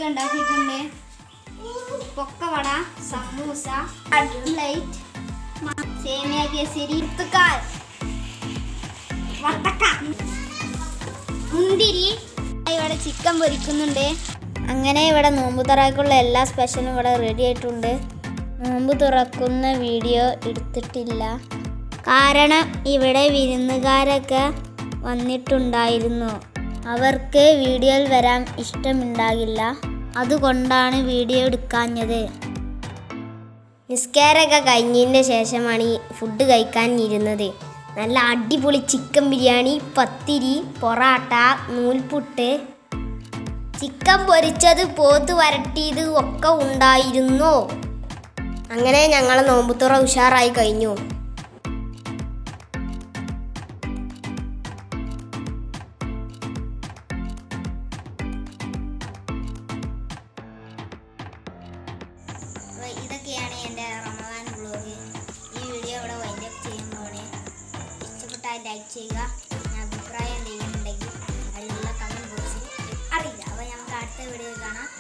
ഉണ്ടാക്കിയിട്ടുണ്ട് പൊക്കവട സമൂസ കട്ട്ലൈറ്റ് സേമിയ കേസരി പുത്തുക്കാൽ വത്തക്ക മുന്തിരി ഇവിടെ ചിക്കൻ പൊരിക്കുന്നുണ്ട് അങ്ങനെ ഇവിടെ നോമ്പ് തുറക്കുള്ള എല്ലാ സ്പെഷ്യലും ഇവിടെ റെഡി ആയിട്ടുണ്ട് നോമ്പ് തുറക്കുന്ന വീഡിയോ എടുത്തിട്ടില്ല കാരണം ഇവിടെ വിരുന്നുകാരൊക്കെ വന്നിട്ടുണ്ടായിരുന്നു അവർക്ക് വീഡിയോയിൽ വരാൻ ഇഷ്ടമുണ്ടാകില്ല അതുകൊണ്ടാണ് വീഡിയോ എടുക്കാഞ്ഞത് നിസ്കാരമൊക്കെ കഴിഞ്ഞതിൻ്റെ ശേഷമാണ് ഈ ഫുഡ് കഴിക്കാൻ ഇരുന്നത് നല്ല അടിപൊളി ചിക്കൻ ബിരിയാണി പത്തിരി പൊറാട്ട നൂൽപുട്ട് ചിക്കൻ പൊരിച്ചത് പോത്ത് വരട്ടിയത് ഒക്കെ ഉണ്ടായിരുന്നു അങ്ങനെ ഞങ്ങൾ നോമ്പുത്തുറ ഉഷാറായി കഴിഞ്ഞു അപ്പോൾ ഇതൊക്കെയാണ് എൻ്റെ റമദാൻ വ്ളോഗ് ഈ വീഡിയോ ഇവിടെ വൈൻഡപ്പ് ചെയ്യുന്നതാണ് ഇഷ്ടപ്പെട്ടാൽ ലൈക്ക് ചെയ്യുക ഞാൻ അഭിപ്രായം എന്തെങ്കിലും ഉണ്ടെങ്കിൽ അതിലുള്ള കമൻറ്റ് ബോക്സിൽ അറിയില്ല അപ്പോൾ നമുക്ക് അടുത്ത വീഡിയോ കാണാം